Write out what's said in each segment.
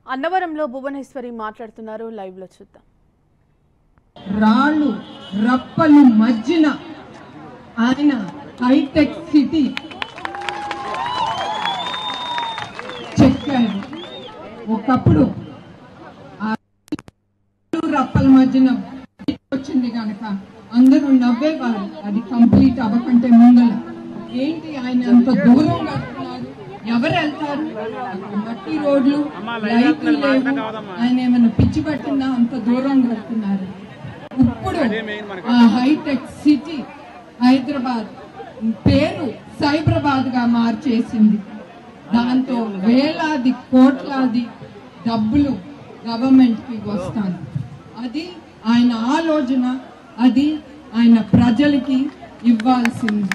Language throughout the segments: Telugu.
అన్నవరంలో భువనేశ్వరి మాట్లాడుతున్నారు లైవ్ లో చూద్దాం రాళ్ళు రప్పలు మధ్యన ఆయన హైటెక్ సిటీ చెక్కారు ఒకప్పుడు ఆ రాళ్ళు రప్పల మధ్యన వచ్చింది కనుక అందరూ నవ్వేవారు అది కంప్లీట్ అవ్వకంటే ముందల ఏంటి ఆయన అంత దూరం కడుతున్నారు ఎవరు వెళ్తారు అక్కడ మట్టి రోడ్లు లైట్లు లేవు ఆయన ఏమైనా పిచ్చి పట్టిందా అంత దూరం కడుతున్నారు ఇప్పుడు ఆ హైటెక్ సిటీ హైదరాబాద్ పేరు సైబరాబాద్ గా మార్చేసింది దాంతో వేలాది కోట్లాది డబ్బులు గవర్నమెంట్ కి వస్తాను అది ఆయన ఆలోచన అది ఆయన ప్రజలకి ఇవ్వాల్సింది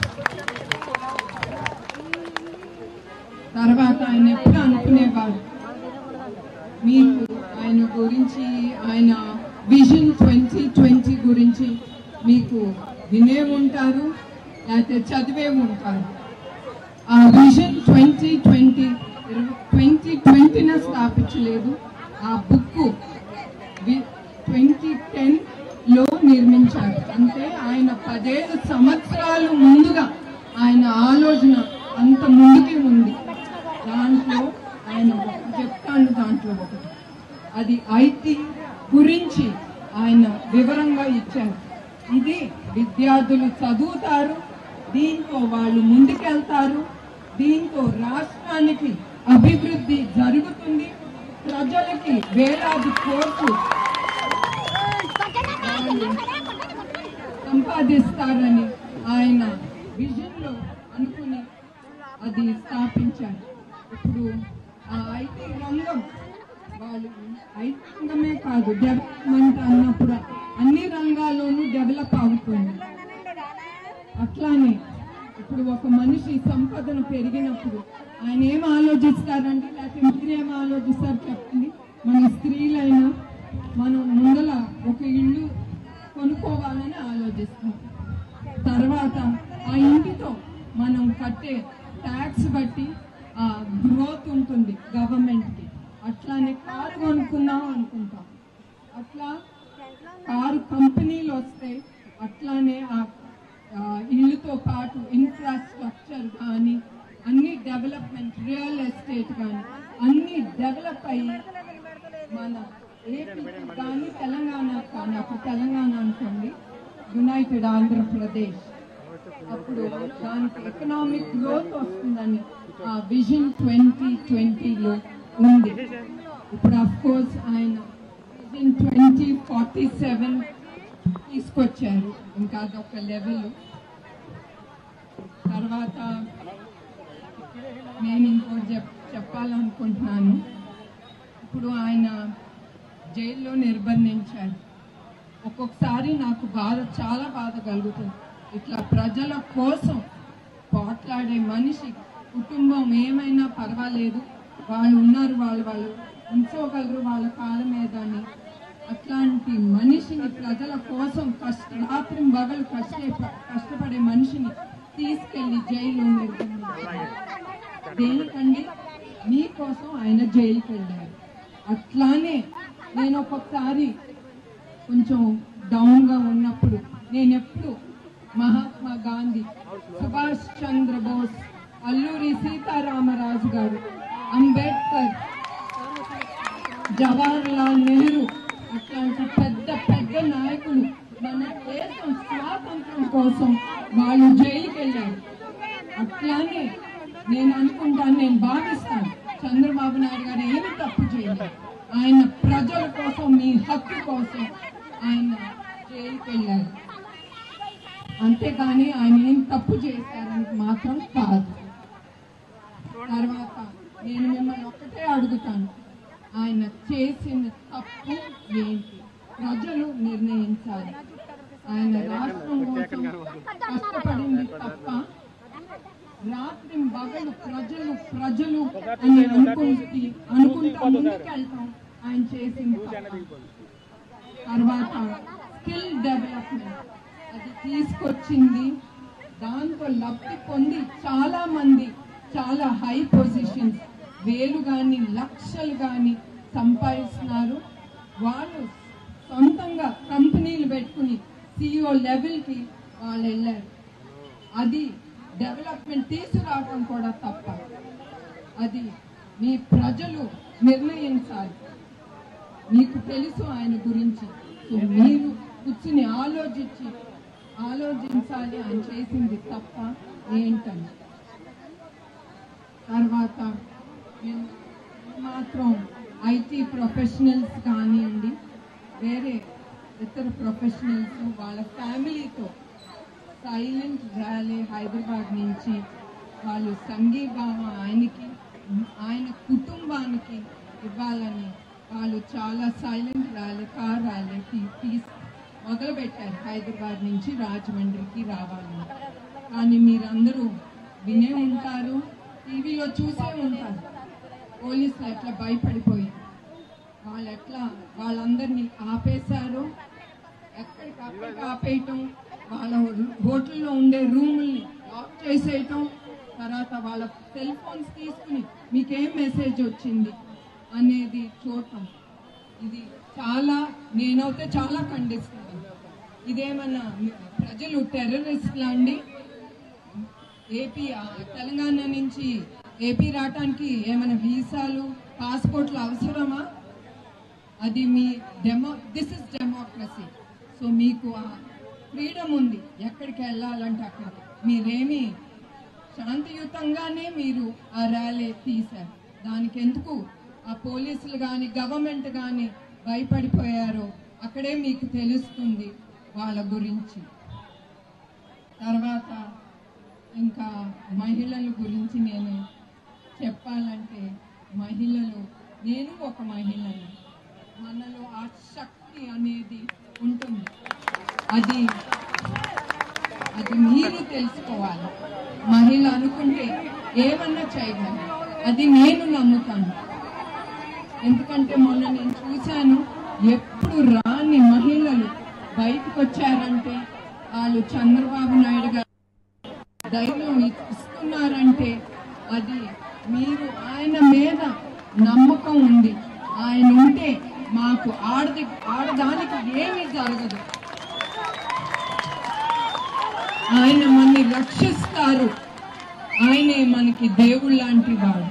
తర్వాత ఆయన ఎప్పుడు అనుకునేవారు మీకు ఆయన గురించి ఆయన విజన్ ట్వంటీ ట్వంటీ గురించి మీకు వినే ఉంటారు లేకపోతే చదివే ఉంటారు ఆ విజన్ ట్వంటీ ట్వంటీ ట్వంటీ ట్వంటీన స్థాపించలేదు ఆ బుక్ ట్వంటీ టెన్ లో నిర్మించారు అంటే ఆయన పదేడు సంవత్సరాలు ముందుగా ఆయన ఆలోచన అంత ముందుకి ఉంది దాంట్లో ఆయన ఒకటి చెప్తాను దాంట్లో ఒకటి అది ఐటీ గురించి ఆయన వివరంగా ఇచ్చారు ఇది విద్యార్థులు చదువుతారు దీంతో వాళ్ళు ముందుకెళ్తారు దీంతో రాష్ట్రానికి అభివృద్ధి జరుగుతుంది ప్రజలకి వేలాది కోట్లు వాళ్ళు సంపాదిస్తారని ఆయన విజన్ లో అనుకుని అది స్థాపించారు ఇప్పుడు ఆ ఐటీ రంగం వాళ్ళు ఐటీ రంగమే కాదు డెవలప్మెంట్ అన్నప్పుడు అన్ని రంగాల్లోనూ డెవలప్ అవుతుంది అట్లానే ఇప్పుడు ఒక మనిషి సంపదన పెరిగినప్పుడు ఆయన ఏం ఆలోచిస్తారంటే లేకపోతే మీరేం ఆలోచిస్తారు చెప్పండి మన స్త్రీలైనా మనం ముందల ఒక ఇల్లు కొనుక్కోవాలని ఆలోచిస్తాం తర్వాత ఆ ఇంటితో మనం కట్టే ట్యాక్స్ బట్టి ఆ గ్రోత్ ఉంటుంది గవర్నమెంట్కి అట్లానే కారు కొనుక్కుందాం అనుకుంటాం అట్లా కారు కంపెనీలు వస్తే అట్లానే ఆ ఆ, ఇల్లుతో పాటు ఇన్ఫ్రాస్ట్రక్చర్ కానీ అన్ని డెవలప్మెంట్ రియల్ ఎస్టేట్ కానీ అన్ని డెవలప్ అయ్యి మన ఏపీకి కానీ తెలంగాణ కానీ అప్పుడు తెలంగాణ అనుకోండి యునైటెడ్ ఆంధ్రప్రదేశ్ అప్పుడు దానికి ఎకనామిక్ గ్రోత్ వస్తుందని ఆ విజన్ ట్వంటీ ట్వంటీలో ఉంది ఇప్పుడు అఫ్ కోర్స్ ఆయన విజన్ ట్వంటీ ఫార్టీ సెవెన్ తీసుకొచ్చారు ఇంకా అదొక లెవెల్ తర్వాత నేను ఇంకోటి చెప్ చెప్పాలనుకుంటున్నాను ఇప్పుడు ఆయన జైల్లో నిర్బంధించారు ఒక్కొక్కసారి నాకు బాధ చాలా బాధ కలుగుతుంది ఇట్లా ప్రజల కోసం పోట్లాడే మనిషి కుటుంబం ఏమైనా పర్వాలేదు వాళ్ళు ఉన్నారు వాళ్ళు వాళ్ళు ఉంచుకోగలరు వాళ్ళ కాళ్ళ మీద అని అట్లాంటి మనిషిని ప్రజల కోసం కష్ట రాత్రి పగలు కష్ట కష్టపడే మనిషిని తీసుకెళ్లి జైల్లో నిర్బంధించారు దేనికండి మీకోసం ఆయన జైలుకి వెళ్ళారు అట్లానే నేను ఒక్కొక్కసారి కొంచెం డౌన్ గా ఉన్నప్పుడు నేను ఎప్పుడు మహాత్మా గాంధీ సుభాష్ చంద్ర బోస్ అల్లూరి సీతారామరాజు గారు అంబేద్కర్ జవహర్ లాల్ నెహ్రూ అట్లాంటి పెద్ద పెద్ద నాయకులు మన దేశం స్వాతంత్రం కోసం వాళ్ళు జైలుకి వెళ్ళారు అట్లానే నేను అనుకుంటాను నేను భావిస్తాను చంద్రబాబు నాయుడు గారు ఏమి తప్పు చేయలేదు ఆయన ప్రజల కోసం మీ హక్కు కోసం ఆయన జైలుకి వెళ్ళారు అంతేగాని ఆయన ఏం తప్పు చేశారని మాత్రం కాదు తర్వాత నేను మిమ్మల్ని ఒక్కటే అడుగుతాను ఆయన చేసిన తప్పు ఏంటి ప్రజలు నిర్ణయించాలి ఆయన రాష్ట్రం కోసం కష్టపడింది తప్ప రాత్రి పగలు ప్రజలు ప్రజలు అని అనుకుంటే అనుకుంటా ముందుకెళ్తాం ఆయన చేసింది తప్ప తర్వాత స్కిల్ డెవలప్మెంట్ అది తీసుకొచ్చింది దాంతో లబ్ధి పొంది చాలా మంది చాలా హై పొజిషన్స్ వేలు కానీ లక్షలు కానీ సంపాదిస్తున్నారు వాళ్ళు సొంతంగా కంపెనీలు పెట్టుకుని సిఇఓ లెవెల్కి వాళ్ళు వెళ్ళారు అది డెవలప్మెంట్ తీసుకురావడం కూడా తప్ప అది మీ ప్రజలు నిర్ణయించాలి మీకు తెలుసు ఆయన గురించి సో మీరు కూర్చుని ఆలోచించి ఆలోచించాలి ఆయన చేసింది తప్ప ఏంటని తర్వాత నేను మాత్రం ఐటీ ప్రొఫెషనల్స్ కానివ్వండి వేరే ఇతర ప్రొఫెషనల్స్ వాళ్ళ ఫ్యామిలీతో సైలెంట్ ర్యాలీ హైదరాబాద్ నుంచి వాళ్ళు సంఘీభావ ఆయనకి ఆయన కుటుంబానికి ఇవ్వాలని వాళ్ళు చాలా సైలెంట్ ర్యాలీ కార్ ర్యాలీ తీ- తీసి మొదలుపెట్టారు హైదరాబాద్ నుంచి రాజమండ్రికి రావాలని కానీ మీరందరూ వినే ఉంటారు టీవీలో చూసే ఉంటారు పోలీసులు ఎట్లా భయపడిపోయి వాళ్ళు ఎట్లా వాళ్ళందరినీ ఆపేశారు ఎక్కడికక్కడికి ఆపేయటం వాళ్ళ హోటల్లో ఉండే రూముల్ని లాక్ చేసేయటం తర్వాత వాళ్ళ సెల్ ఫోన్స్ తీసుకుని మీకేం మెసేజ్ వచ్చింది అనేది చూడటం ఇది చాలా నేనైతే చాలా ఖండిస్తున్నాను ఇదేమన్నా ప్రజలు టెర్రరిస్ట్లా అండి ఏపీ ఆ, తెలంగాణ నుంచి ఏపీ రావటానికి ఏమైనా వీసాలు పాస్పోర్ట్లు అవసరమా అది మీ demo this is democracy so మీకు ఆ ఫ్రీడమ్ ఉంది ఎక్కడికి వెళ్ళాలంటే అక్కడికి మీరేమి శాంతియుతంగానే మీరు ఆ ర్యాలీ తీశారు దానికి ఎందుకు ఆ పోలీసులు కానీ గవర్నమెంట్ కానీ భయపడిపోయారో అక్కడే మీకు తెలుస్తుంది వాళ్ళ గురించి తర్వాత ఇంకా మహిళల గురించి నేను చెప్పాలంటే మహిళలు నేను ఒక మహిళని మనలో ఆ శక్తి అనేది ఉంటుంది అది అది మీరు తెలుసుకోవాలి మహిళ అనుకుంటే ఏమన్నా చేయగలరు అది నేను నమ్ముతాను ఎందుకంటే మొన్న నేను చూశాను ఎప్పుడు రాని మహిళలు బయటకు వచ్చారంటే వాళ్ళు చంద్రబాబు నాయుడు గారు ధైర్యం ఇస్తున్నారంటే అది మీరు ఆయన మీద నమ్మకం ఉంది ఆయన ఉంటే మాకు ఆడది ఆడదానికి ఏమీ జరగదు ఆయన మనని రక్షిస్తారు ఆయనే మనకి దేవుడు లాంటి వాడు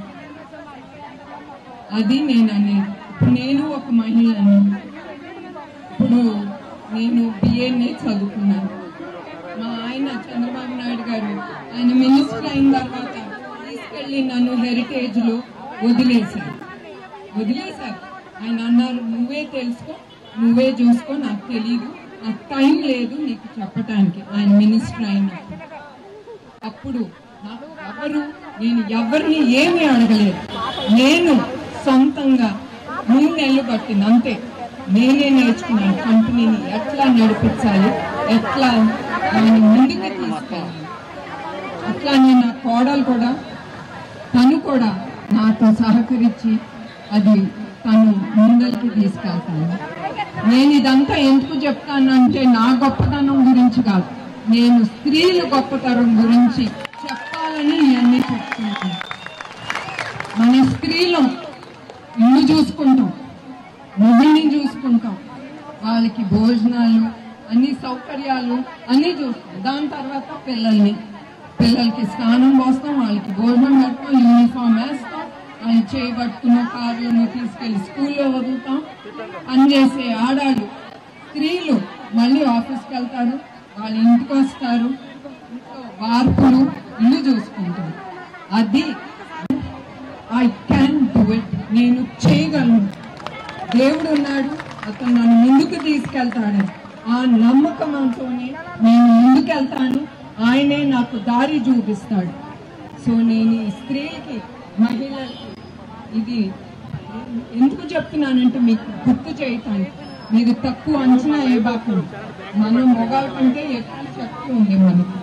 అది నేను అనేది ఇప్పుడు నేను ఒక మహిళను ఇప్పుడు నేను బిఏనే చదువుకున్నాను మా ఆయన చంద్రబాబు నాయుడు గారు ఆయన మినిస్టర్ అయిన తర్వాత తీసుకెళ్ళి నన్ను హెరిటేజ్ లో వదిలేశారు వదిలేశారు ఆయన అన్నారు నువ్వే తెలుసుకో నువ్వే చూసుకో నాకు తెలియదు నాకు టైం లేదు నీకు చెప్పటానికి ఆయన మినిస్టర్ అయినప్పుడు అప్పుడు నాకు ఎవరు నేను ఎవరిని ఏమీ అడగలేదు నేను సొంతంగా మూడు నెలలు పట్టింది అంతే నేనే నేర్చుకున్నాను కంపెనీని ఎట్లా నడిపించాలి ఎట్లా దాన్ని ముందుకు తీసుకెళ్ళాలి అట్లానే నా కోడలు కూడా తను కూడా నాతో సహకరించి అది తను ముందరికి తీసుకెళ్తాను నేను ఇదంతా ఎందుకు చెప్తానంటే నా గొప్పతనం గురించి కాదు నేను స్త్రీల గొప్పతనం గురించి చెప్పాలని ఇవన్నీ చెప్తున్నాను మన స్త్రీలు ఇల్లు చూసుకుంటాం మొగుల్ని చూసుకుంటాం వాళ్ళకి భోజనాలు అన్ని సౌకర్యాలు అన్ని చూస్తాం దాని తర్వాత పిల్లల్ని పిల్లలకి స్నానం పోస్తాం వాళ్ళకి భోజనం పెడతాం యూనిఫామ్ వేస్తాం వాళ్ళు చేయబట్టుకున్న కార్లను తీసుకెళ్లి స్కూల్లో వదులుతాం పనిచేసే ఆడాళ్ళు స్త్రీలు మళ్ళీ ఆఫీస్కి వెళ్తారు వాళ్ళ ఇంటికి వస్తారు ఇంట్లో వార్పులు ఇల్లు చూసుకుంటారు అది ఐ క్యాన్ డూ ఇట్ నేను చేయగలను దేవుడు ఉన్నాడు అతను నన్ను ముందుకు తీసుకెళ్తాడు ఆ నమ్మకంతోనే నేను ముందుకెళ్తాను ఆయనే నాకు దారి చూపిస్తాడు సో నేను ఈ స్త్రీకి మహిళలకి ఇది ఎందుకు చెప్తున్నానంటే మీకు గుర్తు చేయటానికి మీరు తక్కువ అంచనా వేయబాకండి మనం మొగాల కంటే ఎక్కువ శక్తి ఉంది మనకి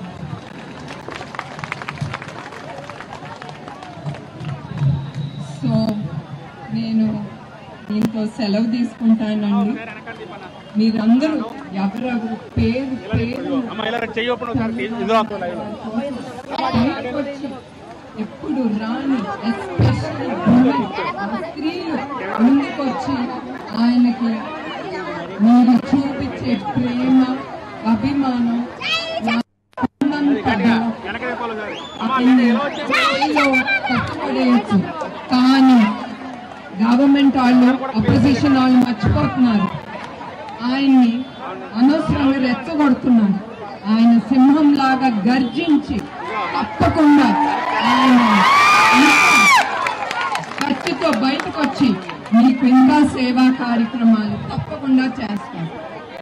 సో నేను దీంతో సెలవు తీసుకుంటానండి మీరందరూ ఎవరెవరు పేరు పేరు అమ్మ ఇలా చెయ్యి ఓపెన్ ఒకసారి ఇదిగో బయటకు వచ్చి ఎప్పుడు రాని ఎస్పెషల్లీ స్త్రీలు ముందుకొచ్చి ఆయనకి మీరు చూపించే ప్రేమ అభిమానం ఉన్నంతగా అతన్ని జైల్లో కట్టుపడేయచ్చు కానీ గవర్నమెంట్ వాళ్ళు అపోజిషన్ వాళ్ళు మర్చిపోతున్నారు ఆయన్ని అనవసరంగా రెచ్చగొడుతున్నారు ఆయన సింహం లాగా గర్జించి తప్పకుండా ఆయన ఇంకా కత్తితో బయటకు వచ్చి మీకు ఇంకా సేవా కార్యక్రమాలు తప్పకుండా చేస్తారు